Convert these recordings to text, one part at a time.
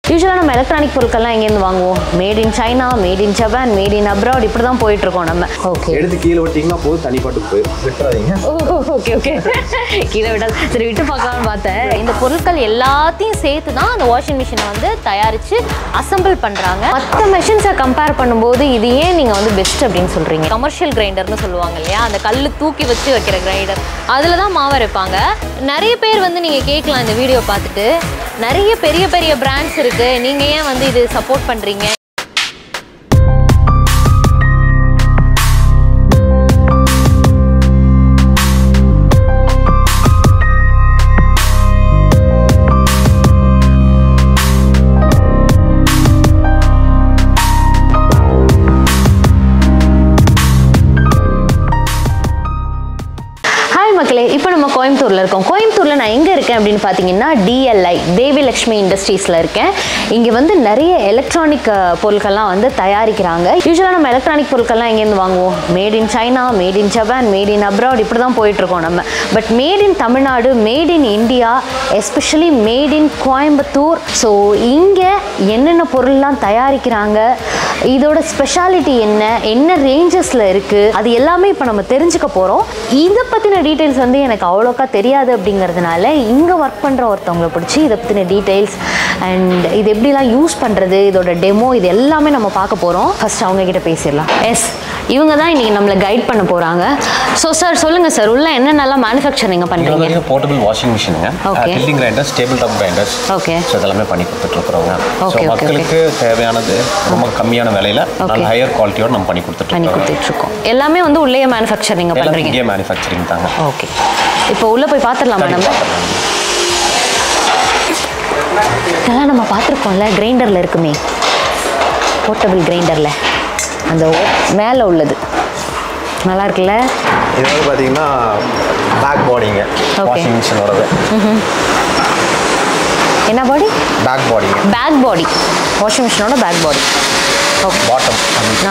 யூஸ்வலாக நம்ம எலக்ட்ரானிக் பொருட்கள்லாம் எங்கேருந்து வாங்குவோம் made in China made in Japan made in abroad இப்படி தான் போயிட்டு இருக்கோம் நம்ம ஓகே எடுத்து கீழே விட்டிங்கன்னா போதும் தனி பாட்டுக்கு போயிடும் விட்டுறாதீங்க ஓகே ஓகே கீழே விட சரி விட்டு பார்க்கலாம்னு பார்த்தேன் இந்த பொருட்கள் எல்லாத்தையும் சேர்த்து தான் அந்த வாஷிங் மிஷினை வந்து தயாரித்து அசெம்பிள் பண்ணுறாங்க மற்ற மெஷின்ஸை கம்பேர் பண்ணும்போது இது ஏன் நீங்கள் வந்து பெஸ்ட் அப்படின்னு சொல்கிறீங்க கமர்ஷியல் கிரைண்டர்னு சொல்லுவாங்க இல்லையா அந்த கல் தூக்கி வச்சு வைக்கிற கிரைண்டர் அதில் தான் மாவு அரைப்பாங்க நிறைய பேர் வந்து நீங்கள் கேட்கலாம் இந்த வீடியோ பார்த்துட்டு நிறைய பெரிய பெரிய பிராண்ட்ஸ் இருக்குது நீங்கள் ஏன் வந்து இது சப்போர்ட் பண்ணுறீங்க ஹாய் மக்களே இப்போ நம்ம கோயம்புத்தூரில் இருக்கோம் கோயம்புத்தூரில் நான் எங்கே இருக்கேன் அப்படின்னு பார்த்தீங்கன்னா டிஎல்ஐ தேவி லக்ஷ்மி இண்டஸ்ட்ரீஸில் இருக்கேன் இங்கே வந்து நிறைய எலக்ட்ரானிக் பொருட்கள்லாம் வந்து தயாரிக்கிறாங்க யூஸ்வலாக நம்ம எலக்ட்ரானிக் பொருட்கள்லாம் எங்கேருந்து வாங்குவோம் made in China made in Japan made in abroad இப்படி தான் போயிட்டுருக்கோம் நம்ம but made in Tamil Nadu made in India especially made in Coimbatore so இங்கே என்னென்ன பொருள்லாம் தயாரிக்கிறாங்க இதோட ஸ்பெஷாலிட்டி என்ன என்ன ரேஞ்சஸில் இருக்குது அது எல்லாமே இப்போ நம்ம தெரிஞ்சுக்க போகிறோம் இதை பற்றின டீட்டெயில்ஸ் வந்து எனக்கு அவ்வளோக்கா தெரியாது அப்படிங்கிறதுனால இங்கே ஒர்க் பண்ணுற ஒருத்தவங்களை பிடிச்சி இதை பற்றின டீட்டெயில்ஸ் அண்ட் இது எப்படிலாம் யூஸ் பண்ணுறது இதோட டெமோ இது எல்லாமே நம்ம பார்க்க போகிறோம் ஃபர்ஸ்ட் அவங்க கிட்ட பேசிடலாம் எஸ் இவங்க தான் இன்றைக்கி நம்மளை கைட் பண்ண போகிறாங்க ஸோ சார் சொல்லுங்கள் சார் உள்ள என்னென்னலாம் மேனுஃபேக்சர் நீங்கள் இது பண்ணுறீங்க வந்து போர்ட்டபிள் வாஷிங் மிஷினுங்க Okay. Tilting grinders table top grinders Okay. So இதெல்லாமே பண்ணி கொடுத்துட்டு இருக்கிறோங்க ஸோ Okay, okay, மக்களுக்கு தேவையானது ரொம்ப கம்மியான விலையில நல்ல Okay. ஹையர் குவாலிட்டியோட நம்ம பண்ணி கொடுத்துட்டு பண்ணி இருக்கோம் கொடுத்துட்ருக்கோம் எல்லாமே வந்து உள்ளே மேனுஃபேக்சர் நீங்கள் எல்லாம் பண்ணுறீங்க இந்தியா மேனுஃபேக்சரிங் தாங்க ஓகே இப்போ உள்ளே போய் பார்த்துடலாமா நம்ம இதெல்லாம் நம்ம பார்த்துருக்கோம்ல கிரைண்டரில் இருக்குமே போர்ட்டபிள் கிரைண்டரில் அந்த மேலே உள்ளது நல்லா இருக்குல்ல இது வந்து பார்த்தீங்கன்னா பேக் பாடிங்க Okay. வாஷிங் மிஷினோடது என்ன பாடி பேக் பாடிங்க பேக் பாடி வாஷிங் மிஷினோட பேக் பாடி ஓகே பாட்டம் ஆ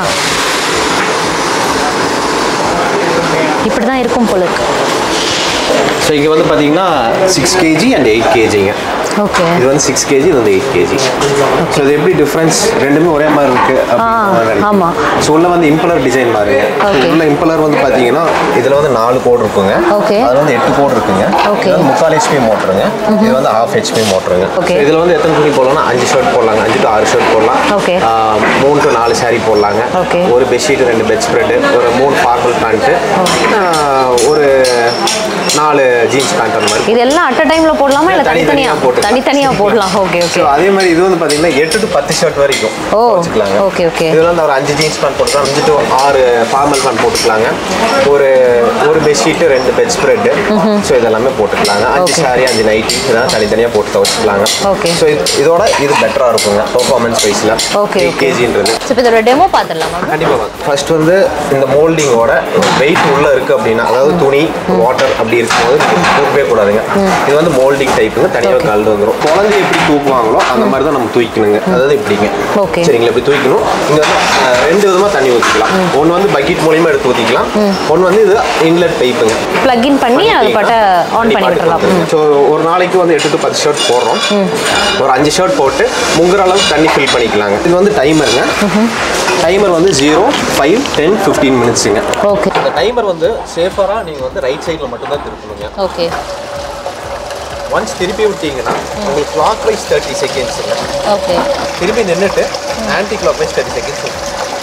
இப்படி தான் இருக்கும் போல இருக்கு ஸோ இங்கே வந்து பார்த்தீங்கன்னா சிக்ஸ் கேஜி அண்ட் எயிட் கேஜிங்க ஓகே இது வந்து சிக்ஸ் கேஜி இது வந்து எயிட் கேஜி ஸோ இது எப்படி டிஃப்ரென்ஸ் ரெண்டுமே ஒரே மாதிரி இருக்கு ஆமா. ஸோ உள்ள வந்து இம்பலர் டிசைன் பாருங்க So, Okay. உள்ள இம்பலர் வந்து பார்த்தீங்கன்னா இதில் வந்து நாலு கோட் இருக்குங்க Okay. அது வந்து எட்டு கோட் இருக்குங்க Okay. இது வந்து முக்கால் ஹெச்பி மோட்டருங்க இது வந்து ஹாஃப் ஹெச்பி மோட்டருங்க Okay. இதில் வந்து எத்தனை துணி போடலாம்னா அஞ்சு ஷர்ட் போடலாங்க அஞ்சு டு ஆறு ஷர்ட் போடலாம் Okay. ஆஹ், மூணு டு நாலு saree போடலாங்க Okay. ஒரு பெட்ஷீட் ரெண்டு பெட் ஸ்ப்ரெட்டு ஒரு மூணு ஃபார்மல் பேண்ட்டு ஒரு நாலு ஜீன்ஸ் பேண்ட் அந்த மாதிரி இது எல்லாம் அட் அ டைமில் போடலாமா இல்லை தனித்தனியா தனித்தனியாக போட்டுக்கலாம். தனித்தனியாக போடலாம் ஓகே ஓகே ஸோ அதே மாதிரி இது வந்து பார்த்தீங்கன்னா எட்டு டு பத்து ஷர்ட் வரைக்கும் ஓ, வச்சுக்கலாங்க okay, okay. இதில் வந்து ஒரு அஞ்சு ஜீன்ஸ் பேண்ட் போட்டுக்கலாம் அஞ்சு டு ஆறு ஃபார்மல் பேண்ட் போட்டுக்கலாங்க ஒரு ஒரு பெட்ஷீட்டு ரெண்டு பெட் ஸ்ப்ரெட்டு ஸோ இதெல்லாமே போட்டுக்கலாங்க அஞ்சு Okay. சாரி அஞ்சு நைட்டி இதெல்லாம் தனித்தனியாக போட்டு துவச்சிக்கலாங்க Okay. ஸோ இதோட இது பெட்டராக இருக்குங்க பர்ஃபார்மன்ஸ் வைஸில் Okay, எயிட் okay. கேஜின்றது ஸோ இப்போ இதோட டெமோ பார்த்துடலாமா கண்டிப்பாக ஃபர்ஸ்ட் வந்து இந்த மோல்டிங்கோட வெயிட் உள்ள இருக்கு அப்படின்னா அதாவது துணி வாட்டர் அப்படி இருக்கும்போது நீங்க தூக்கவே கூடாதுங்க இது வந்து மோல்டிங் டைப்புங்க தனியாக Okay. கல் வந்துடும் குழந்தை எப்படி தூக்குவாங்களோ அந்த மாதிரி தான் நம்ம தூக்கணுங்க அதாவது இப்படிங்க Okay. சரிங்களா இப்படி தூக்கணும் இங்க வந்து அஹ், ரெண்டு விதமா தண்ணி ஊற்றிக்கலாம் ஒன்று வந்து பக்கெட் மூலியமா எடுத்து ஊற்றிக்கலாம் ஒன்று வந்து இது இன்லெட் பைப்புங்க ப்ளக்இன் பண்ணி அது பாட்ட ஆன் பண்ணி விட்டுறலாம் ம். ஸோ ஒரு நாளைக்கு வந்து எட்டு டு பத்து ஷர்ட் போடுறோம் ஒரு அஞ்சு ஷர்ட் போட்டு முங்குற அளவுக்கு தண்ணி ஃபில் பண்ணிக்கலாங்க இது வந்து டைமருங்க டைமர் வந்து ஜீரோ ஃபைவ் டென் ஃபிஃப்டீன் மினிட்ஸுங்க ஓகே இந்த டைமர் வந்து சேஃபராக நீங்கள் வந்து ரைட் சைடில் மட்டும்தான் திருப்பணுங்க ஓகே ஒன்ஸ் திருப்பி விட்டீங்கன்னா உங்களுக்கு கிளாக் வைஸ் தேர்ட்டி செகண்ட்ஸுங்க ஓகே திருப்பி நின்றுட்டு clock wise thirty seconds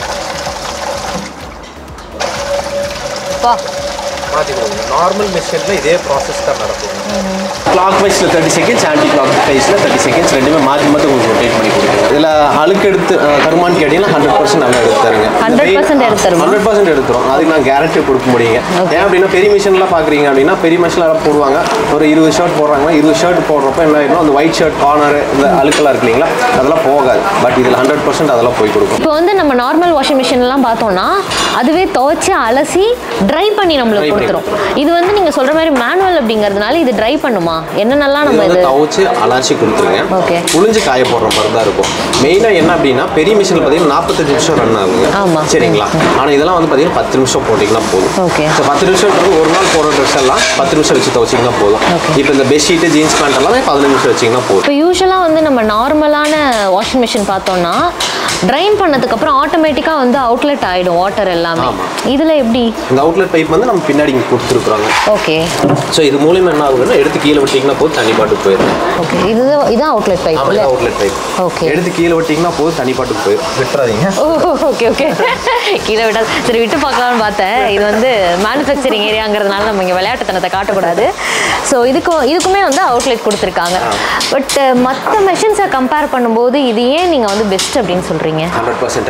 பா மாற்றி கொடுங்க நார்மல் மிஷினில் இதே ப்ராசஸ் தான் நடக்கும் கிளாக் வைஸில் தேர்ட்டி செகண்ட்ஸ் ஆன்டி கிளாக் வைஸில் தேர்ட்டி செகண்ட்ஸ் ரெண்டுமே மாற்றி மாற்றி உங்களுக்கு ரொட்டேட் பண்ணி கொடுங்க இதில் அழுக்கு எடுத்து அஹ், தருமான்னு கேட்டீங்கன்னா ஹண்ட்ரட் பர்சன்ட் நல்லா எடுத்து தருங்க 100% எடுத்து தருமா? ஹண்ட்ரட் பர்சன்ட் எடுத்துரும் அதுக்கு நான் கேரண்டி கொடுக்க முடியுங்க Okay. ஏன் அப்படின்னா பெரிய மிஷின்லாம் பார்க்குறீங்க அப்படின்னா பெரிய மிஷினில் போடுவாங்க ஒரு இருபது ஷர்ட் போடுறாங்கன்னா இருபது ஷர்ட் போடுறப்ப என்ன ஆயிடும் அந்த ஒயிட் ஷர்ட் கார்னர் இந்த அழுக்கெல்லாம் இருக்கு இல்லைங்களா அதெல்லாம் போகாது பட் இதில் ஹண்ட்ரட் பர்சன்ட் அதெல்லாம் போய் கொடுக்கும் இப்போ வந்து நம்ம நார்மல் வாஷிங் மிஷின்லாம் பார்த்தோம்னா அதுவே துவைச்சு அலசி ட்ரை பண்ணி நம்மளுக்கு Dry பண்ணி. கொடுத்துரும் இது வந்து நீங்கள் சொல்கிற மாதிரி மேனுவல் அப்படிங்கிறதுனால இது ட்ரை பண்ணுமா என்னென்னலாம் இது நம்ம வந்து இது துவைச்சு அலாசி கொடுத்துருங்க Okay. புழிஞ்சு காய போடுற மாதிரி தான் இருக்கும் மெயினாக என்ன அப்படின்னா பெரிய மிஷினில் பார்த்தீங்கன்னா நாற்பத்தஞ்சு நிமிஷம் ரன் ஆகுங்க ஆமா. சரிங்களா ஆனால் இதெல்லாம் வந்து பார்த்தீங்கன்னா பத்து நிமிஷம் போட்டிங்கன்னா போதும் Okay. ஸோ பத்து நிமிஷம்ன்றது ஒரு நாள் போடுற ட்ரெஸ் எல்லாம் பத்து நிமிஷம் வச்சு துவச்சிங்கன்னா போதும் Okay. இப்போ இந்த பெட்ஷீட்டு ஜீன்ஸ் பேண்ட் எல்லாமே பதினஞ்சு நிமிஷம் வச்சிங்கன்னா போதும் இப்போ யூஸ்வலாக வந்து நம்ம நார்மலான வாஷிங் மிஷின் பார்த்தோம்னா ட்ரைன் பண்ணதுக்கு அப்புறம் ஆட்டோமேட்டிக்காக வந்து அவுட்லெட் ஆயிடும் வாட்டர் எல்லாமே ஆமா. இதுல எப்படி இந்த அவுட்லெட் பைப் வந்து நம்ம பின்னாடி இங்கே கொடுத்துருக்குறாங்க ஓகே ஸோ இது மூலியமா என்ன ஆகுதுன்னா எடுத்து கீழே விட்டிங்கன்னா போது தண்ணி பாட்டுக்கு போயிடும் ஓகே இது இதான் அவுட்லெட் பைப் ஆமாம் இல்ல அவுட்லெட் பைப் Okay. எடுத்து கீழே விட்டிங்கன்னா போது தண்ணி பாட்டுக்கு போயிடும் விட்டுறாதீங்க ஓ ஓகே ஓகே கீழே விட்டா சரி விட்டு பார்க்கலாம்னு பார்த்தேன் இது வந்து மேனுஃபேக்சரிங் ஏரியாங்கிறதுனால நம்ம இங்கே விளையாட்டுத்தனத்தை காட்டக்கூடாது ஸோ இதுக்கும் இதுக்குமே வந்து அவுட்லெட் கொடுத்துருக்காங்க பட் மற்ற மெஷின்ஸை கம்பேர் பண்ணும்போது இது ஏன் நீங்கள் வந்து பெஸ்ட் அப்படின்னு சொல்கிறீங்க ஹண்ட்ரட் பர்சன்ட்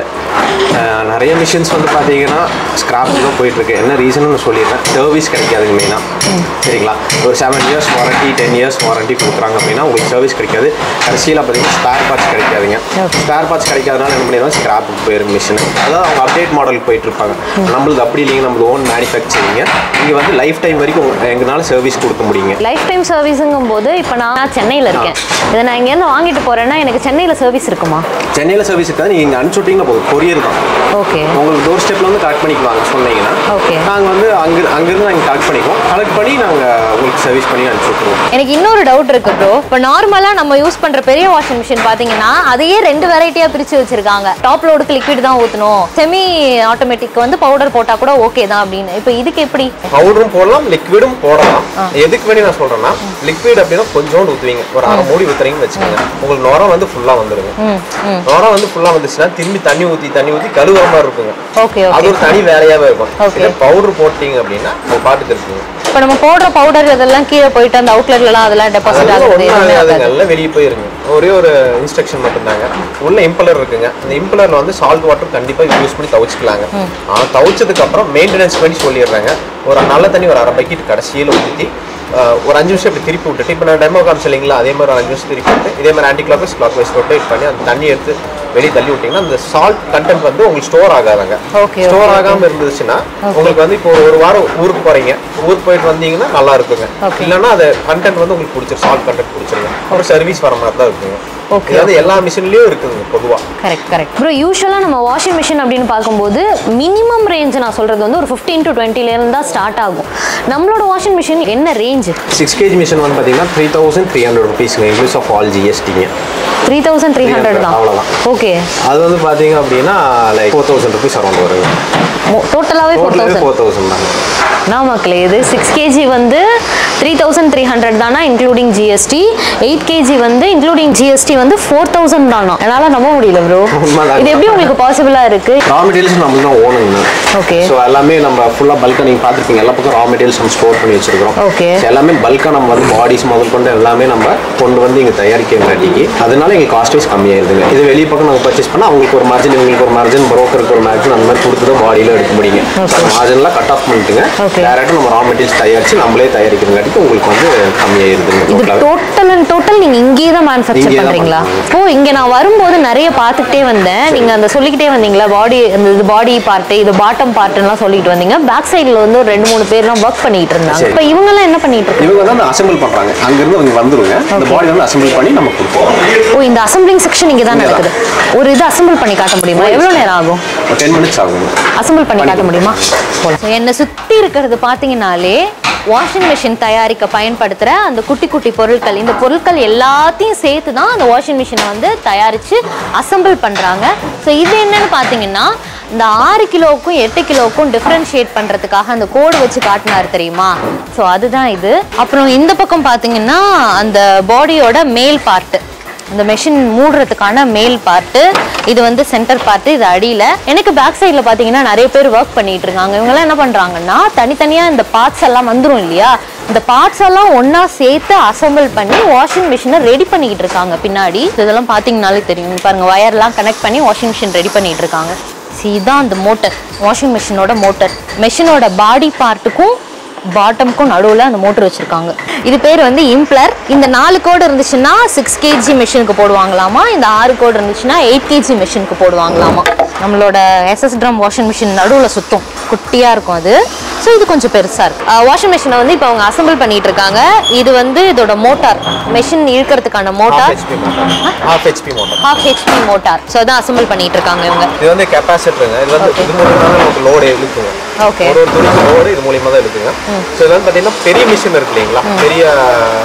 நிறைய மிஷின்ஸ் வந்து பார்த்தீங்கன்னா ஸ்கிராப் தான் போயிட்டுருக்கு என்ன ரீசன்னு சொல்லிடுறேன் சர்வீஸ் கிடைக்காதுங்க மெயினாக சரிங்களா ஒரு seven years warranty ten years warranty கொடுக்குறாங்க அப்படின்னா உங்களுக்கு சர்வீஸ் கிடைக்காது கடைசியில் பார்த்தீங்கன்னா ஸ்பேர் பார்ட்ஸ் கிடைக்காதுங்க Okay. ஸ்பேர் பார்ட்ஸ் கிடைக்காதனால என்ன பண்ணிடுவோம் ஸ்கிராப்புக்கு போயிடும் மிஷின் அதாவது அவங்க அப்டேட் மாடலுக்கு போயிட்டு இருப்பாங்க நம்மளுக்கு அப்படி இல்லைங்க நம்மளுக்கு ஓன் மேனுஃபேக்சரிங்க இங்கே வந்து லைஃப் டைம் வரைக்கும் எங்களால் சர்வீஸ் கொடுக்க முடியுங்க லைஃப் டைம் சர்வீஸுங்கும் போது இப்போ நான் சென்னையில் இருக்கேன் இதை நான் இங்கேருந்து வாங்கிட்டு போகிறேன்னா எனக்கு சென்னையில் சர்வீஸ் இருக்குமா சென்னையில் சர்வீஸ் இருக்காது நீங்கள் இங்கே அனுப்பிச்சு விட்டீங்கன்னா போதும் கொரியர் தான் ஓகே உங்களுக்கு டோர் ஸ்டெப்பில் வந்து கலெக்ட் பண்ணிக்குவாங்க சொன்னீங்கன்னா Okay. நாங்கள் வந்து அங்கே அங்கேருந்து நாங்கள் கலெக்ட் பண்ணிக்குவோம் கலெக்ட் பண்ணி நாங்கள் உங்களுக்கு சர்வீஸ் பண்ணி அனுப்பிச்சு விட்ருவோம் எனக்கு இன்னொரு டவுட் இருக்கு ப்ரோ இப்போ நார்மலாக நம்ம யூஸ் பண்ற பெரிய வாஷிங் மிஷின் பார்த்தீங்கன்னா அதையே ரெண்டு வெரைட்டியா பிரிச்சு வச்சிருக்காங்க டாப் லோடுக்கு லிக்விட் தான் ஊற்றணும் செமி ஆட்டோமேட்டிக் வந்து பவுடர் போட்டா கூட ஓகே தான் அப்படின்னு இப்போ இதுக்கு எப்படி பவுடரும் போடலாம் லிக்விடும் போடலாம் எதுக்கு வேண்டி நான் சொல்கிறேன்னா லிக்விட் அப்படின்னா கொஞ்சோண்டு ஊற்றுவீங்க ஒரு அரை மூடி ஊற்றுறீங்கன்னு வச்சுக்கோங்க உங்களுக்கு நுரம் வந்து ஃபுல்லாக வந்துருங்க ம் ம் நுரம் வந்து ஃபுல்லாக வந்துச்சுன்னா திரும்பி தண்ணி ஊற்றி தண்ணி ஊற்றி கழுவுற மாதிரி இருக்குங்க ஓகே அது ஓகே ஒரு தனி வேலையாகவே இருக்கும் Okay. இதே பவுடர் போட்டீங்க அப்படின்னா அது பாட்டுக்கு இருக்குங்க இப்போ நம்ம போடுற பவுடர் இதெல்லாம் கீழே போயிட்டு அந்த அவுட்லெட்லாம் அதெல்லாம் டெபாசிட் அதெல்லாம் ஆகுது ஒன்றும் எதுவுமே ஆகாதுங்க ஆகாது எல்லாம் வெளியே போயிருங்க ஒரே ஒரு இன்ஸ்ட்ரக்ஷன் மட்டும்தாங்க உள்ள இம்பலர் இருக்குங்க அந்த இம்பலர்ல வந்து சால்ட் வாட்டர் கண்டிப்பா யூஸ் பண்ணி துவைச்சிக்கலாங்க ஆனால் துவைச்சதுக்கு அப்புறம் மெயின்டெனன்ஸ் பண்ணி சொல்லிடுறாங்க ஒரு நல்ல தண்ணி ஒரு அரை பக்கெட் கடைசியில் ஊற்றி ஒரு அஞ்சு நிமிஷம் இப்படி திருப்பி விட்டுட்டு இப்போ நான் டெமோ காமிச்சு இல்லைங்களா அதே மாதிரி ஒரு அஞ்சு நிமிஷம் திருப்பி விட்டு இதே மாதிரி anticlockwise clockwise rotate பண்ணி அந்த தண்ணி எடுத்து வெளியே தள்ளி விட்டீங்கன்னா அந்த சால்ட் கண்டென்ட் வந்து உங்களுக்கு ஸ்டோர் ஆகாதாங்க Okay, ஸ்டோர் okay, ஆகாம இருந்துச்சுன்னா உங்களுக்கு வந்து இப்போ ஒரு வாரம் ஊருக்கு போறீங்க ஊருக்கு போயிட்டு வந்தீங்கன்னா நல்லா இருக்குங்க Okay. இல்லைன்னா அது கண்டென்ட் வந்து உங்களுக்கு பிடிச்சிரும் சால்ட் கண்டென்ட் பிடிச்சிருங்க ஒரு சர்வீஸ் வர மாதிரி தான் இருக்குங்க Okay, இது வந்து எல்லா மிஷின்லயும் இருக்குதுங்க பொதுவா கரெக்ட் கரெக்ட் ப்ரோ யூஸ்வலாக நம்ம வாஷிங் மிஷின் அப்படின்னு பார்க்கும்போது மினிமம் ரேஞ்ச் நான் சொல்றது வந்து ஒரு ஃபிஃப்டீன் டு டுவெண்ட்டிலேருந்து தான் ஸ்டார்ட் ஆகும் நம்மளோட வாஷிங் மிஷின் என்ன ரேஞ்ச் சிக்ஸ் கேஜி மிஷின் வந்து பார்த்தீங்கன்னா த்ரீ தௌசண்ட் த்ரீ ஹண்ட்ரட் ருபீஸ்ங்க இன்க்ளூஸ் ஆஃப் ஆல் ஜிஎஸ்டிங்க த்ரீ தௌசண்ட் த்ரீ ஹண்ட்ரட் தான் அவ்வளவுதான். ஓகே அது வந்து பார்த்தீங்க அப்படின்னா like four thousand rupees around வருங்க டோட்டலாகவே ஃபோர் டோட்டலாகவே தௌசண்ட் ஃபோர் தௌசண்ட் தாங்க நான் மக்களே இது சிக்ஸ் கேஜி வந்து த்ரீ தௌசண்ட் த்ரீ ஹண்ட்ரட் தானா இன்க்ளூடிங் ஜிஎஸ்டி எயிட் கேஜி வந்து இன்க்ளூடிங் ஜிஎஸ்டி வந்து ஃபோர் தௌசண்ட் தானா என்னால் நம்ப முடியல ப்ரோ உண்மைதான். இது எப்படி உங்களுக்கு பாசிபிளாக இருக்கு ரா மெட்டீரியல்ஸ் நம்மளுக்கு தான் ஓனுங்க Okay. ஸோ எல்லாமே நம்ம ஃபுல்லாக பல்காக நீங்கள் பார்த்துருப்பீங்க எல்லா பக்கம் ரா மெட்டீரியல்ஸ் நம்ம ஸ்டோர் பண்ணி வச்சிருக்கிறோம் Okay. So, எல்லாமே பல்காக நம்ம வந்து பாடிஸ் முதல் கொண்டு எல்லாமே நம்ம கொண்டு வந்து இங்கே தயாரிக்கிறங்காட்டிக்கு அதனால எங்களுக்கு காஸ்ட் வைஸ் கம்மியாயிருதுங்க இது வெளியே பக்கம் நாங்கள் பர்ச்சேஸ் பண்ணால் அவங்களுக்கு ஒரு மார்ஜின் இவங்களுக்கு ஒரு மார்ஜின் ப்ரோக்கருக்கு ஒரு மார்ஜின் அந்த மாதிரி கொடுத்து தான் பாடியில் எடுக்க முடியுங்க மார்ஜின்லாம் கட் ஆஃப் பண்ணிட்டுங்க Okay. டேரெக்டாக நம்ம ரா மெட்டீரியல்ஸ் தயாரித்து நம்மளே தயாரிக்கிறங்காட்டிக்கு உங்களுக்கு வந்து கம்மியாயிருதுங்க இது டோட்டலாக டோட்டல் அண்ட் டோட்டல் நீங்க இங்கேயே தான் மேனுஃபேக்சர் இங்கேயே தான் பண்றீங்களா பண்றோம். ஓ இங்க நான் வரும்போது நிறைய பார்த்துக்கிட்டே வந்தேன் நீங்க அந்த சொல்லிக்கிட்டே வந்தீங்களா பாடி அந்த இது பாடி பார்ட் இது பாட்டம் பார்ட்லாம் சொல்லிட்டு வந்தீங்க பேக் சைடுல வந்து ஒரு ரெண்டு மூணு பேர்லாம் ஒர்க் பண்ணிட்டு இருந்தாங்க சரி. இப்போ இவங்க எல்லாம் என்ன பண்ணிட்டு இருக்காங்க இவங்க வந்து அந்த அசெம்பிள் பண்ணுறாங்க அங்கேருந்து அவங்க வந்துருங்க இந்த பாடி வந்து அசெம்பிள் பண்ணி நம்ம கொடுப்போம் ஓ இந்த அசம்பிளிங் செக்ஷன் இங்க தான் இங்க தான். நடக்குது ஒரு இது அசம்பிள் பண்ணி காட்ட முடியுமா எவ்வளவு நேரம் ஆகும் ஒரு டென் மினிட்ஸ் ஆகுங்க அசம்பிள் பண்ணி காட்ட முடியுமா போலாம் என்னை சுத்தி இருக்கிறது பாத்தீங்கன்னாலே வாஷிங் மிஷின் தயாரிக்க பயன்படுத்துகிற அந்த குட்டி குட்டி பொருட்கள் இந்த பொருட்கள் எல்லாத்தையும் சேர்த்து தான் அந்த வாஷிங் மிஷினை வந்து தயாரித்து அசம்பிள் பண்ணுறாங்க ஸோ இது என்னன்னு பார்த்தீங்கன்னா இந்த ஆறு கிலோவுக்கும் எட்டு கிலோவுக்கும் டிஃப்ரென்ஷியேட் பண்ணுறதுக்காக அந்த கோடு வச்சு காட்டினார் தெரியுமா ஸோ அதுதான் இது அப்புறம் இந்த பக்கம் பார்த்தீங்கன்னா அந்த பாடியோட மேல் பார்ட்டு இந்த மெஷின் மூடுறதுக்கான மேல் பார்ட்டு இது வந்து சென்டர் பார்ட்டு இது அடியில் எனக்கு பேக் சைடில் பார்த்தீங்கன்னா நிறைய பேர் ஒர்க் பண்ணிட்டு இருக்காங்க இவங்கெல்லாம் என்ன பண்ணுறாங்கன்னா தனித்தனியாக இந்த பார்ட்ஸ் எல்லாம் வந்துரும் இல்லையா இந்த பார்ட்ஸ் எல்லாம் ஒன்றா சேர்த்து அசெம்பிள் பண்ணி வாஷிங் மிஷினை ரெடி பண்ணிக்கிட்டு இருக்காங்க பின்னாடி இதெல்லாம் பார்த்தீங்கனாலே தெரியும் இங்க பாருங்க வயர்லாம் கனெக்ட் பண்ணி வாஷிங் மிஷின் ரெடி பண்ணிட்டு இருக்காங்க See, இதான் அந்த மோட்டர் வாஷிங் மிஷினோட மோட்டர் மெஷினோட பாடி பார்ட்டுக்கும் பாட்டம்க்கும் நடுவில் அந்த மோட்டர் வச்சுருக்காங்க இது பேர் வந்து இம்ப்ளர் இந்த நாலு கோடு இருந்துச்சுன்னா சிக்ஸ் கேஜி மிஷினுக்கு போடுவாங்களாமா இந்த ஆறு கோடு இருந்துச்சுன்னா எயிட் கேஜி மிஷினுக்கு போடுவாங்களாமா நம்மளோட எஸ்எஸ் ட்ரம் வாஷிங் மிஷின் நடுவில் சுத்தும் குட்டியாக இருக்கும் அது ஸோ இது கொஞ்சம் பெருசாக இருக்கு வாஷிங் மிஷினை வந்து இப்போ அவங்க அசெம்பிள் பண்ணிட்டு இருக்காங்க இது வந்து இதோட மோட்டார் மெஷின் இழுக்கிறதுக்கான half motor HP motor half HP motor half HP motor so அதான் அசெம்பிள் பண்ணிட்டு இருக்காங்க இவங்க இது வந்து கெப்பாசிட்டருங்க இது வந்து இது மூலியமா தான் நமக்கு லோடு இழுக்குங்க ஓகே ஒரு ஒரு துணி லோடு இது மூலியமா தான் இழுக்குங்க ஸோ இது வந்து பார்த்தீங்கன்னா பெரிய மிஷின் இருக்கு இல்லைங்களா பெரிய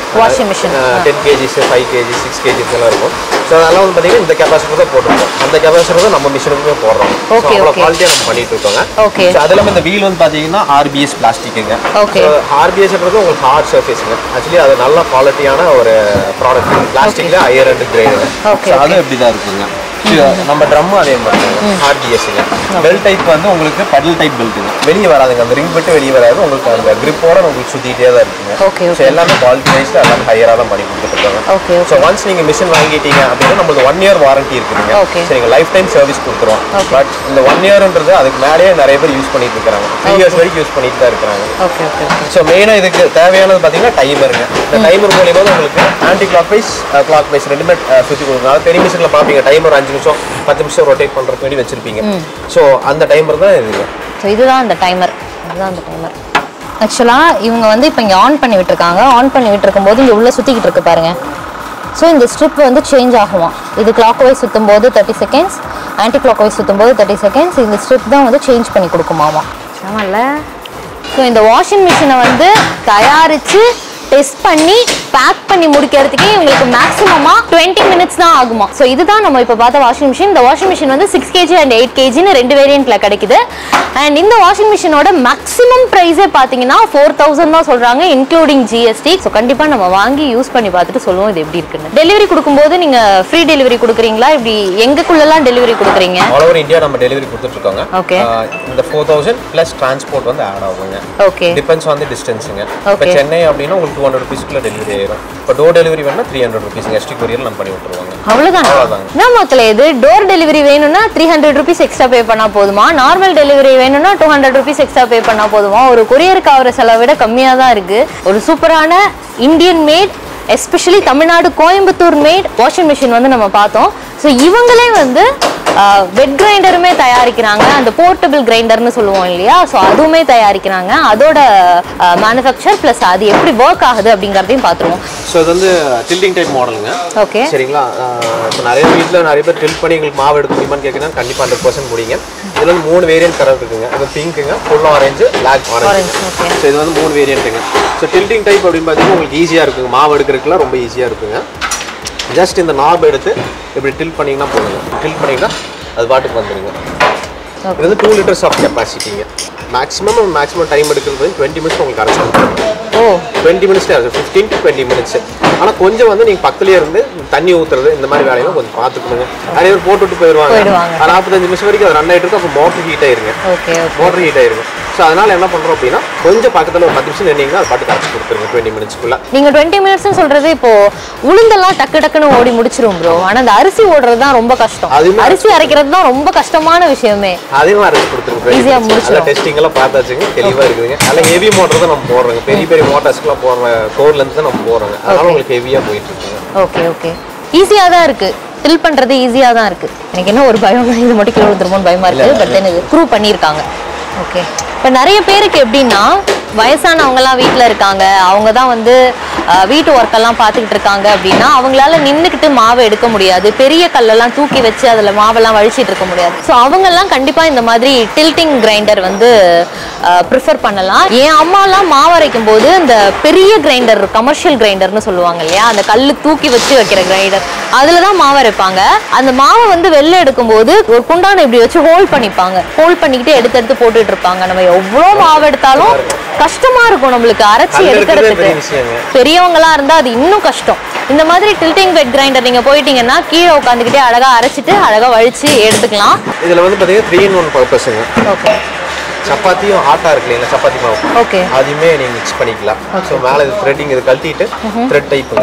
Washing machine. Ten KGs five KG six KGs எல்லாம் இருக்கும் ஸோ அதெல்லாம் வந்து பார்த்தீங்கன்னா இந்த கெப்பாசிட்டி தான் போட்டிருக்கோம் அந்த கெப்பாசிட்டி தான் நம்ம மிஷினுக்குமே போடுறோம் ஸோ Okay, அவ்வளோ okay. குவாலிட்டியாக நம்ம பண்ணிட்டு இருக்கோங்க Okay. ஸோ அது இல்லாமல் இந்த வீல் வந்து பார்த்தீங்கன்னா ஆர்பிஎஸ் பிளாஸ்டிக்குங்க Okay. ஆர்பிஎஸ்ன்றது உங்களுக்கு ஹார்ட் சர்ஃபேஸுங்க ஆக்சுவலி அது நல்ல குவாலிட்டியான ஒரு ப்ராடக்ட் பிளாஸ்டிக்ல ஹையர் அண்ட் கிரேடுங்க Okay, ஸோ அது இப்படி தான் இருக்குங்க So, நம்ம ட்ரம்மும் அதே மாதிரி ஆர்பிஎஸ்ங்க பெல்ட் டைப் வந்து உங்களுக்கு பெடல் டைப் பெல்ட்டுங்க வெளியே வராதுங்க அந்த ரிங் விட்டு வெளியே வராது உங்களுக்கு அந்த கிரிப்போட உங்களுக்கு சுத்திட்டே தான் இருக்குங்க Okay, ஸோ எல்லாமே குவாலிட்டி வைஸ்ல எல்லாமே ஹையராக தான் பண்ணி கொடுத்துருக்காங்க ஓகே ஸோ ஒன்ஸ் நீங்கள் மிஷின் வாங்கிட்டீங்க அப்படின்னா நம்மளுக்கு ஒன் இயர் வாரண்டி இருக்குதுங்க Okay. சரிங்க லைஃப் டைம் சர்வீஸ் கொடுத்துருவோம் பட் இந்த ஒன் இயர்ன்றது அதுக்கு மேலேயே நிறைய பேர் யூஸ் பண்ணிட்டு இருக்காங்க த்ரீ இயர்ஸ் வரைக்கும் யூஸ் பண்ணிட்டு தான் இருக்கிறாங்க ஓகே ஓகே ஓகே ஸோ மெயினாக இதுக்கு தேவையானது பார்த்தீங்கன்னா டைமருங்க இந்த டைமர் மூலியமா தான் உங்களுக்கு anticlockwise clockwise ரெண்டுமே அஹ், சுத்தி கொடுக்கணும் பெரிய மிஷினில் பார்ப்பீங்க டைமர் அஞ்சு நிமிஷம் பத்து நிமிஷம் ரொட்டேட் பண்ணுறதுக்கு வேண்டி வச்சிருப்பீங்க ஸோ அந்த டைமர் தான் இதுங்க ஸோ இதுதான் அந்த டைமர் இதுதான் அந்த டைமர் ஆக்சுவலாக இவங்க வந்து இப்போ இங்கே ஆன் பண்ணி விட்டுருக்காங்க ஆன் பண்ணி விட்டுருக்கும் போது இங்கே உள்ளே சுற்றிக்கிட்டு இருக்கு பாருங்க ஸோ இந்த ஸ்ட்ரிப் வந்து சேஞ்ச் ஆகுமா இது கிளாக் வைஸ் சுற்றும் போது thirty seconds anti clock wise சுற்றும் போது தேர்ட்டி செகண்ட்ஸ் இந்த ஸ்ட்ரிப் தான் வந்து சேஞ்ச் பண்ணி கொடுக்குமாமா ஆமாம்ல ஸோ இந்த வாஷிங் மிஷினை வந்து தயாரித்து டெஸ்ட் பண்ணி பேக் பண்ணி முடிக்கிறதுக்கே உங்களுக்கு மேக்ஸிமமாக டுவெண்ட்டி மினிட்ஸ் தான் ஆகுமா ஸோ இதுதான் நம்ம இப்போ பார்த்த வாஷிங் மிஷின் இந்த வாஷிங் மிஷின் வந்து சிக்ஸ் கேஜி அண்ட் எயிட் கேஜின்னு ரெண்டு வேரியண்ட்ல கிடைக்குது அண்ட் இந்த வாஷிங் மிஷினோட மேக்ஸிமம் ப்ரைஸே பார்த்தீங்கன்னா ஃபோர் தௌசண்ட் தான் சொல்கிறாங்க இன்க்ளூடிங் ஜிஎஸ்டி ஸோ கண்டிப்பாக நம்ம வாங்கி யூஸ் பண்ணி பார்த்துட்டு சொல்லுவோம் இது எப்படி இருக்குன்னு டெலிவரி கொடுக்கும்போது நீங்கள் ஃப்ரீ டெலிவரி கொடுக்குறீங்களா இப்படி எங்கக்குள்ளெல்லாம் டெலிவரி கொடுக்குறீங்க ஆல் ஓவர் இந்தியா நம்ம டெலிவரி கொடுத்துட்ருக்கோங்க Okay. இந்த ஃபோர் தௌசண்ட் ப்ளஸ் டிரான்ஸ்போர்ட் வந்து ஆட் ஆகுங்க ஓகே டிபெண்ட்ஸ் ஆன் தி டிஸ்டன்ஸுங்க இப்போ Okay. சென்னை அப்படின்னா உங்களுக்கு டூ ஹண்ட்ரட் ருபீஸ்க்குள்ள டெலிவரி ஆயிரும் இப்போ டோர் டெலிவரி வேணா three hundred rupees ST courier நம்ம பண்ணி விட்டுருவாங்க அவ்வளவுதான் அவ்வளவுதாங்க. என்ன மக்களே இது டோர் டெலிவரி வேணும்னா three hundred rupees extra pay பண்ணா போதுமா நார்மல் டெலிவரி வேணும்னா two hundred rupees extra pay பண்ணா போதுமா ஒரு கொரியருக்கு ஆகிற செலவை விட கம்மியாக தான் இருக்கு ஒரு சூப்பரான Indian made especially Tamil Nadu Coimbatore made washing machine வந்து நம்ம பார்த்தோம் ஸோ இவங்களே வந்து வெட் கிரைண்டருமே தயாரிக்கிறாங்க அந்த போர்ட்டபிள் கிரைண்டர்னு சொல்லுவோம் இல்லையா ஸோ அதுவுமே தயாரிக்கிறாங்க அதோட மேனுஃபேக்சர் ப்ளஸ் அது எப்படி ஒர்க் ஆகுது அப்படிங்கிறதையும் பார்த்துருவோம் ஸோ இது வந்து டில்டிங் டைப் மாடலுங்க ஓகே சரிங்களா இப்போ நிறைய வீட்டில் நிறைய பேர் டில் பண்ணி எங்களுக்கு மாவு எடுக்க முடியுமான்னு கேட்குறேன் கண்டிப்பாக ஹண்ட்ரட் பர்சன்ட் முடியுங்க இதில் வந்து மூணு வேரியன்ட் கலர் இருக்குங்க இது பிங்க்குங்க full orange black orange Orange, okay. So இது வந்து மூணு வேரியன்ட்டுங்க ஸோ டில்டிங் டைப் அப்படின்னு பார்த்தீங்கன்னா உங்களுக்கு ஈஸியாக இருக்குங்க மாவு எடுக்கிறதுக்குலாம் ரொம்ப ஈஸியாக இருக்குங்க ஜஸ்ட் இந்த நாப் எடுத்து இப்படி டில் பண்ணிங்கன்னா போதுங்க டில் பண்ணிங்கன்னா அது பாட்டுக்கு வந்துடுங்க இது வந்து டூ லிட்டர்ஸ் ஆஃப் கெப்பாசிட்டிங்க மேக்ஸிமம் மேக்ஸிமம் டைம் எடுக்கிறது வந்து டுவெண்ட்டி மினிட்ஸ் உங்களுக்கு அரைச்சி கொடுத்துருங்க ஓ டுவெண்ட்டி மினிட்ஸ்லேயே ஆகுது ஃபிஃப்டீன் டு டுவெண்ட்டி மினிட்ஸ் ஆனால் கொஞ்சம் வந்து நீங்கள் பக்கத்துலேயே இருந்து தண்ணி ஊற்றுறது இந்த மாதிரி வேலையெல்லாம் கொஞ்சம் பார்த்துக்கணுங்க நிறைய பேர் போட்டுவிட்டு போயிடுவாங்க போயிடுவாங்க. அது நாற்பத்தஞ்சு நிமிஷம் வரைக்கும் அது ரன் ஆகிட்டு இருக்கும் அப்போ மோட்டர் ஹீட் ஆயிருங்க ஓகே ஓகே மோட்டர் ஹீட் ஆயிருங்க ஸோ அதனால் என்ன பண்ணுறோம் அப்படின்னா கொஞ்சம் பக்கத்தில் ஒரு பத்து நிமிஷம் நின்னீங்கன்னா அது பாட்டுக்கு அரைச்சி கொடுத்துருங்க டுவெண்ட்டி மினிட்ஸ்க்குள்ள நீங்க டுவெண்ட்டி மினிட்ஸ்னு சொல்றது இப்போ உளுந்தெல்லாம் டக்கு டக்குன்னு ஓடி முடிச்சிரும் ப்ரோ ஆனா அந்த அரிசி ஓடுறது தான் ரொம்ப கஷ்டம் அதுவுமே அரிசி அரைக்கிறது தான் ரொம்ப கஷ்டமான விஷயமே அதையும் அரைச்சி கொடுத்துருங்க Easy ஆ நல்லா முடிச்சிடும். டெஸ்டிங் எல்லாம் பார்த்தாச்சுங்க தெளிவாக இருக்குதுங்க நல்ல ஹெவி மோட்டர் தான் நம்ம போடுறோங்க பெரிய பெரிய மோட்டார்ஸ்க்குலாம் போடுற கோர்லேருந்து தான் நம்ம போடுறோங்க அதனால உங்களுக்கு ஹெவியாக போயிட்டு இருக்குங்க ஓகே ஓகே ஈஸியா தான் இருக்கு ஃபில் பண்றது ஈஸியா தான் இருக்கு எனக்கு என்ன ஒரு பயம் இது மட்டும் கிலோ வந்துருமோன்னு பயமா இருக்கு பட் தென் இது ப்ரூவ் பண்ணியிருக்காங்க ஓகே இப்போ நிறைய பேருக்கு எப்படின்னா வயசானவங்கலாம் வீட்டில் இருக்காங்க அவங்க தான் வந்து அஹ், வீட்டு ஒர்க்கெல்லாம் பார்த்துக்கிட்டு இருக்காங்க அப்படின்னா அவங்களால நின்றுக்கிட்டு மாவை எடுக்க முடியாது பெரிய கல்லெல்லாம் தூக்கி வச்சு அதில் மாவெல்லாம் வழிச்சிட்டு இருக்க முடியாது ஸோ அவங்கெல்லாம் கண்டிப்பாக இந்த மாதிரி டில்ட்டிங் கிரைண்டர் வந்து ப்ரிஃபர் பண்ணலாம் என் அம்மாலாம் மாவு அரைக்கும் போது இந்த பெரிய கிரைண்டர் கமர்ஷியல் கிரைண்டர்னு சொல்லுவாங்க இல்லையா அந்த கல்லு தூக்கி வச்சு வைக்கிற கிரைண்டர் அதில் தான் மாவு அரைப்பாங்க அந்த மாவை வந்து வெளில எடுக்கும்போது ஒரு குண்டான இப்படி வச்சு ஹோல்ட் பண்ணிப்பாங்க ஹோல்ட் பண்ணிக்கிட்டு எடுத்து எடுத்து போட்டுட்டு இருப்பாங்க நம்ம எவ்வளோ மாவு எடுத்தாலும் கஷ்டமா இருக்கும் நம்மளுக்கு அரைச்சி கல் எடுக்கிறதே எடுக்கிறதுக்கு பெரிய விஷயங்க பெரியவங்களா இருந்தா அது இன்னும் கஷ்டம் இந்த மாதிரி டில்ட்டிங் பெட் கிரைண்டர் நீங்க போயிட்டீங்கன்னா கீழே உட்காந்துக்கிட்டே அழகா அரைச்சிட்டு அழகா வழிச்சு எடுத்துக்கலாம் இதில் வந்து பார்த்தீங்கன்னா த்ரீ இன் ஒன் பர்பஸுங்க ஓகே சப்பாத்தியும் ஆட்டா இருக்கு இல்லைங்களா சப்பாத்தி மாவு ஓகே அதையுமே நீங்கள் மிக்ஸ் பண்ணிக்கலாம் ஸோ மேலே இது த்ரெட்டிங் இது கழட்டிட்டு த்ரெட் டைப்புங்க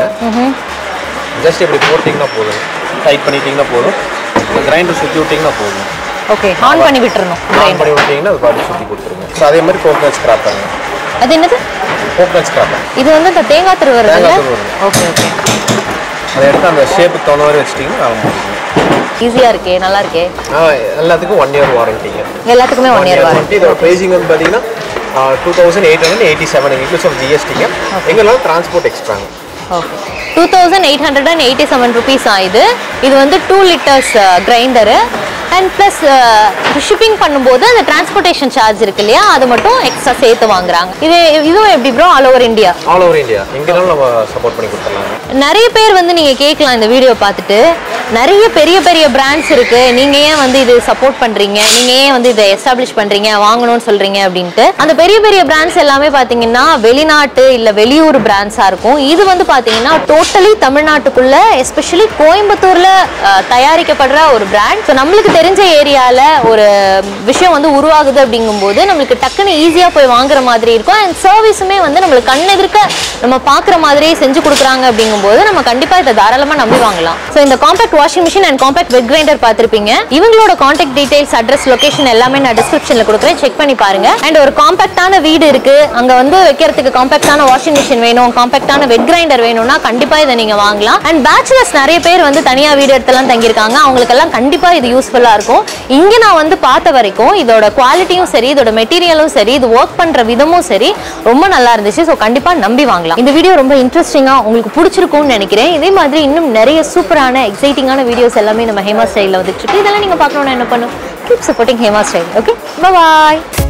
ஜஸ்ட் இப்படி போட்டிங்கன்னா போதும் டைட் பண்ணிட்டீங்கன்னா போதும் இந்த கிரைண்டர் சுற்றி விட்டிங்கன்னா போதும் ஓகே ஆன் பண்ணி விட்டுறணும் ஆன் grinder. பண்ணி விட்டிங்கன்னா அது பாட்டு சுற்றி கொடுத்துருங்க ஸோ அதே மாதிரி கோக்னட் ஸ்கிராப்பருங்க அது என்னது கோக்னட் ஸ்கிராப்பர் இது வந்து இந்த தேங்காய் திருவுறது தேங்காய் துருவுறது. ஓகே ஓகே அதை எடுத்து அந்த ஷேப்புக்கு தகுந்த மாதிரி வச்சிட்டிங்கன்னா வேலை முடியுங்க ஈஸியா இருக்கே நல்லா இருக்கே ஆ, எல்லாத்துக்கும் ஒன் இயர் வாரண்டிங்க எல்லாத்துக்குமே ஒன் இயர் வாரண்டி இதோட ப்ரைஸிங் வந்து பார்த்தீங்கன்னா two thousand eight hundred eighty seven inclusive of ஜிஎஸ்டிங்க எங்கெல்லாம் டிரான்ஸ்போர்ட் எக்ஸ்ட்ராங்க okay two thousand eight hundred and eighty seven rupees ஆகுது இது வந்து two litres grinder and plus shipping பண்ணும்போது அந்த டிரான்ஸ்போர்ட்டேஷன் சார்ஜ் இருக்கு இல்லையா அது மட்டும் எக்ஸ்ட்ரா சேர்த்து வாங்குறாங்க இது இதுவும் எப்படி bro all over India all over India எங்கேனாலும் நம்ம சப்போர்ட் பண்ணி கொடுத்துடலாம் நிறைய பேர் வந்து நீங்க கேட்கலாம் இந்த வீடியோ பார்த்துட்டு நிறைய பெரிய பெரிய பிராண்ட்ஸ் இருக்கு நீங்க ஏன் வந்து இது சப்போர்ட் பண்றீங்க நீங்க ஏன் வந்து இதை எஸ்டாப்ளிஷ் பண்றீங்க வாங்கணும்னு சொல்றீங்க அப்படின்ட்டு அந்த பெரிய பெரிய பிராண்ட்ஸ் எல்லாமே பாத்தீங்கன்னா வெளிநாட்டு இல்ல வெளியூர் பிராண்ட்ஸா இருக்கும் இது வந்து பாத்தீங்கன்னா டோட்டலி தமிழ்நாட்டுக்குள்ள எஸ்பெஷலி கோயம்புத்தூர்ல அஹ், தயாரிக்கப்படுற ஒரு பிராண்ட் ஸோ நம்மளுக்கு தெரிஞ்ச ஏரியால ஒரு விஷயம் வந்து உருவாகுது அப்படிங்கும்போது நம்மளுக்கு டக்குன்னு ஈஸியா போய் வாங்குற மாதிரி இருக்கும் அண்ட் சர்வீஸுமே வந்து நம்மளுக்கு கண்ணெதிர்க்க நம்ம பார்க்குற மாதிரியே செஞ்சு கொடுக்குறாங்க அப்படிங்கும்போது நம்ம கண்டிப்பா இதை தாராளமா நம்பி வாங்கலாம் ஸோ இந்த compact washing machine and compact wet grinder பார்த்திருப்பீங்க இவங்களோட காண்டாக்ட் டீடைல்ஸ் அட்ரஸ் லொகேஷன் எல்லாமே நான் டிஸ்கிரிப்ஷன்ல கொடுக்குறேன் செக் பண்ணி பாருங்க அண்ட் ஒரு காம்பாக்டான வீடு இருக்கு அங்க வந்து வைக்கிறதுக்கு காம்பாக்டான வாஷிங் மிஷின் வேணும் காம்பாக்டான வெட் கிரைண்டர் வேணும்னா கண்டிப்பா இதை நீங்க வாங்கலாம் அண்ட் பேச்சுலர்ஸ் நிறைய பேர் வந்து தனியா வீடு எடுத்தெல்லாம் தங்கியிருக்காங்க அவங்களுக்கெல்லாம் கண்டிப்பா இது யூஸ்ஃபுல்லா இருக்கும் இங்க நான் வந்து பார்த்த வரைக்கும் இதோட குவாலிட்டியும் சரி இதோட மெட்டீரியலும் சரி இது ஒர்க் பண்ற விதமும் சரி ரொம்ப நல்லா இருந்துச்சு ஸோ கண்டிப்பா நம்பி வாங்கலாம் இந்த வீடியோ ரொம்ப இன்ட்ரெஸ்டிங்கா உங்களுக்கு பிடிச்சிருக்கும்னு நினைக்கிறேன் இதே மாதிரி இன்னும் நிறைய சூப்பரான எக்ஸைட்டிங்கான வீடியோஸ் எல்லாமே நம்ம ஹேமா ஸ்டைலில் வந்துட்டு இருக்கு இதெல்லாம் நீங்க பார்க்கணும்னா என்ன பண்ணும் keep supporting Hema style okay பாய்